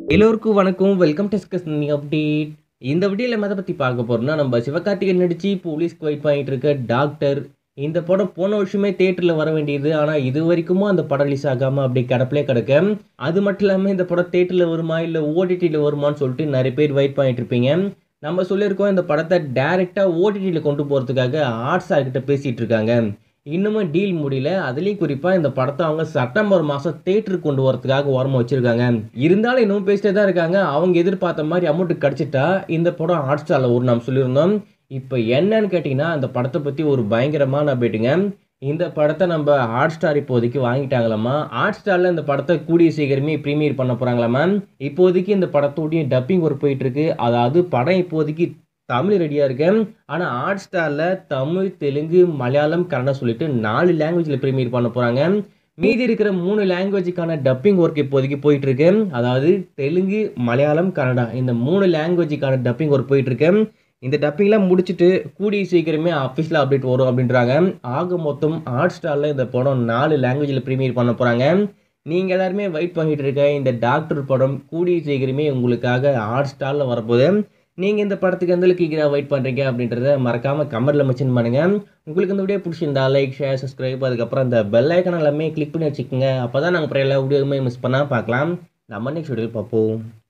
எல்லோருக்கும் வணக்கம் welcome discuss update இந்த வீடியோவில் எதை பற்றி பார்க்க போகிறோம்னா நம்ம சிவகார்த்திகேயன் நடித்து போலீஸ்க்கு வெயிட் பண்ணிட்டு இருக்க டாக்டர் இந்த படம் போன வருஷமே தேட்டரில் வர வேண்டியது ஆனால் இது வரைக்குமும் அந்த படம் ரிலீஸ் ஆகாமல் அப்படி கிடப்பிலே கிடக்க அது மட்டும் இல்லாமல் இந்த படம் தேட்டரில் வருமா இல்லை ஓடிடியில் வருமான்னு சொல்லிட்டு நிறைய பேர் வெயிட் பண்ணிட்டு இருப்பீங்க நம்ம சொல்லியிருக்கோம் இந்த படத்தை டேரெக்டாக ஓடிடியில் கொண்டு போகிறதுக்காக ஆர்ட்ஸ் கிட்ட பேசிகிட்டு இருக்காங்க இன்னுமும் டீல் முடியல அதுலேயும் குறிப்பாக இந்த படத்தை அவங்க செப்டம்பர் மாதம் தேட்டருக்கு கொண்டு வரதுக்காக ஓரமாக வச்சுருக்காங்க இருந்தாலும் இன்னும் பேசிட்டே தான் இருக்காங்க அவங்க எதிர்பார்த்த மாதிரி அமௌண்ட் கிடச்சிட்டா இந்த படம் ஹாட் ஸ்டாரில் ஒரு நாம் சொல்லியிருந்தோம் இப்போ என்னன்னு கேட்டிங்கன்னா அந்த படத்தை பற்றி ஒரு பயங்கரமான அப்டேட்டுங்க இந்த படத்தை நம்ம ஹாட் ஸ்டார் இப்போதைக்கு வாங்கிட்டாங்களாமா ஹாட் ஸ்டாரில் இந்த படத்தை கூடிய சீக்கிரமே ப்ரீமியர் பண்ண போகிறாங்களாமா இப்போதைக்கு இந்த படத்தோடைய டப்பிங் ஒர்க் போயிட்டு இருக்கு அதாவது படம் இப்போதைக்கு தமிழ் ரெடியாக இருக்கேன் ஆனால் ஹாட் ஸ்டாரில் தமிழ் தெலுங்கு மலையாளம் கன்னடம் சொல்லிட்டு நாலு லாங்குவேஜில் ப்ரீமியர் பண்ண போகிறாங்க மீதி இருக்கிற மூணு லாங்குவேஜுக்கான டப்பிங் ஒர்க் இப்போதைக்கு போயிட்டு இருக்கு அதாவது தெலுங்கு மலையாளம் கன்னடா இந்த மூணு லாங்குவேஜுக்கான டப்பிங் ஒர்க் போயிட்டு இருக்கு இந்த டப்பிங்லாம் முடிச்சுட்டு கூடிய சீக்கிரமே அஃபிஷியல் அப்டேட் வரும் அப்படின்றாங்க ஆக மொத்தம் ஹாட் ஸ்டாரில் இந்த படம் நாலு லாங்குவேஜில் ப்ரீமியர் பண்ண போகிறாங்க நீங்கள் எல்லாருமே வெயிட் பண்ணிட்டு இருக்க இந்த டாக்டர் படம் கூடிய சீக்கிரமே உங்களுக்காக ஹாட் ஸ்டாரில் வரப்போகுது நீங்கள் இந்த படத்துக்கு எந்த அளவுக்கு ஈகராக வெயிட் பண்ணுறீங்க அப்படின்றத மறக்காமல் கமெண்ட்டில் மென்ஷன் பண்ணுங்கள் உங்களுக்கு இந்த வீடியோ பிடிச்சிருந்தா லைக் ஷேர் சப்ஸ்கிரைப் அதுக்கப்புறம் இந்த பெல் ஐக்கன் எல்லாமே கிளிக் பண்ணி வச்சுக்கோங்க அப்போ தான் நாங்கள் அப்புறம் எல்லா வீடியோவுமே மிஸ் பண்ணால் பார்க்கலாம் நம்ம நெக்ஸ்ட் வீடியோ பார்ப்போம்